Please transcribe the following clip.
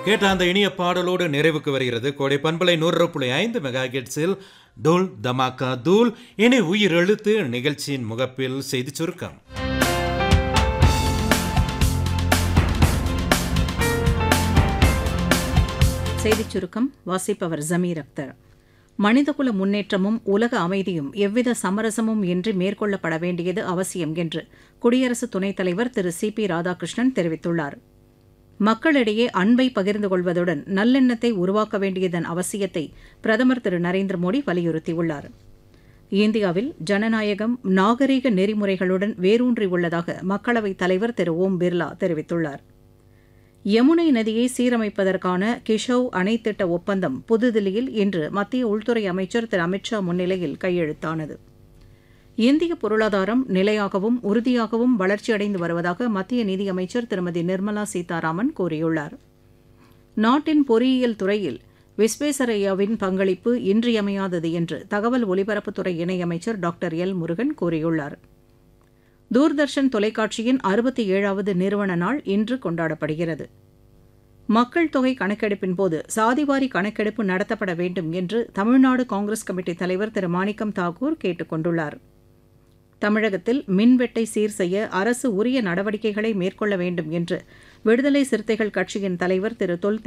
கேட்ட அந்த இனிய பாடலோடு நிறைவுக்கு வருகிறது கோடை பண்பலை நூறு புள்ளி ஐந்து மெகா ஹெர்ட்ஸில் தூள் தமாக்கா தூள் இனி உயிர் எழுத்து நிகழ்ச்சியின் முகப்பில் செய்தி சுருக்கம் செய்திச் சுருக்கம் வாசிப்பவர் ஜமீர் அக்தர் மனிதகுல முன்னேற்றமும் உலக அமைதியும் எவ்வித சமரசமும் இன்றி மேற்கொள்ளப்பட வேண்டியது அவசியம் என்று குடியரசு துணைத் தலைவர் திரு சி பி ராதாகிருஷ்ணன் தெரிவித்துள்ளார் மக்களிடையே அன்பை பகிர்ந்து கொள்வதுடன் நல்லெண்ணத்தை உருவாக்க வேண்டியதன் அவசியத்தை பிரதமர் திரு நரேந்திர மோடி வலியுறுத்தியுள்ளார் இந்தியாவில் ஜனநாயகம் நாகரீக நெறிமுறைகளுடன் வேரூன்றியுள்ளதாக மக்களவைத் தலைவர் திரு ஓம் பிர்லா தெரிவித்துள்ளார் யமுனை நதியை சீரமைப்பதற்கான கிஷவ் அணை திட்ட ஒப்பந்தம் புதுதில்லியில் இன்று மத்திய உள்துறை அமைச்சர் திரு அமித்ஷா முன்னிலையில் கையெழுத்தானது இந்திய பொருளாதாரம் நிலையாகவும் உறுதியாகவும் வளர்ச்சியடைந்து வருவதாக மத்திய நிதியமைச்சர் திருமதி நிர்மலா சீதாராமன் கூறியுள்ளார் நாட்டின் பொறியியல் துறையில் விஸ்வேஸ்வரய்யாவின் பங்களிப்பு இன்றியமையாதது என்று தகவல் ஒலிபரப்புத்துறை இணையமைச்சர் டாக்டர் எல் முருகன் கூறியுள்ளார் தூர்தர்ஷன் தொலைக்காட்சியின் அறுபத்தி ஏழாவது நிறுவன நாள் இன்று கொண்டாடப்படுகிறது மக்கள் தொகை கணக்கெடுப்பின் போது சாதிவாரி கணக்கெடுப்பு நடத்தப்பட வேண்டும் என்று தமிழ்நாடு காங்கிரஸ் கமிட்டி தலைவர் திரு மாணிக்கம் தாக்கூர் கேட்டுக் கொண்டுள்ளார் தமிழகத்தில் மின்வெட்டை சீர் செய்ய அரசு உரிய நடவடிக்கைகளை மேற்கொள்ள வேண்டும் என்று விடுதலை சிறுத்தைகள் கட்சியின் தலைவர் திரு தொல்